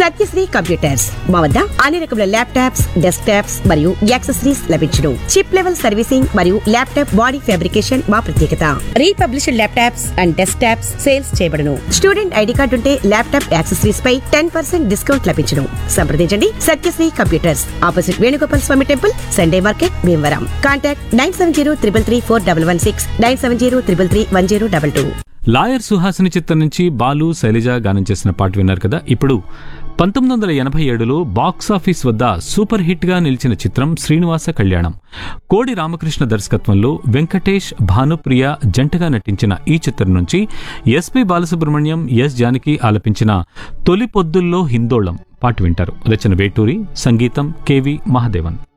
Satyasri computers మా వద్ద అన్ని రకముల ల్యాప్టాప్స్ డెస్క్ టాప్స్ మరియు యాక్సెసరీస్ లభించును చిప్ లెవెల్ సర్వీసింగ్ మరియు ల్యాప్టాప్ బాడీ ఫ్యాబ్రికేషన్ మా ప్రత్యేకత republished laptops and desk tops sales చేయబడును స్టూడెంట్ ఐడి కార్డు ఉంటే ల్యాప్టాప్ యాక్సెసరీస్ పై టెన్ పర్సెంట్ డిస్కౌంట్ లభించును సంప్రదించండి Satyasri computers opposite Venugopal Swamy temple Sunday market Bhimavaram contact nine seven zero triple three four double one six nine seven zero triple three one zero double two lawyer Suhasini చిత్రం నుంచి బాలు శైలజ గానం చేసిన పాట విన్నారు కదా ఇప్పుడు పంతొమ్మిది వందల ఎనభై ఏడులో బాక్సాఫీస్ వద్ద సూపర్ హిట్గా నిలిచిన చిత్రం శ్రీనివాస కళ్యాణం కోడి రామకృష్ణ దర్శకత్వంలో వెంకటేష్ భానుప్రియ జంటగా నటించిన ఈ చిత్రం నుంచి ఎస్పి బాలసుబ్రహ్మణ్యం ఎస్ జానకి ఆలపించిన తొలి పొద్దుల్లో హిందోళం పాట వింటారు రచన వేటూరి సంగీతం కెవి మహాదేవన్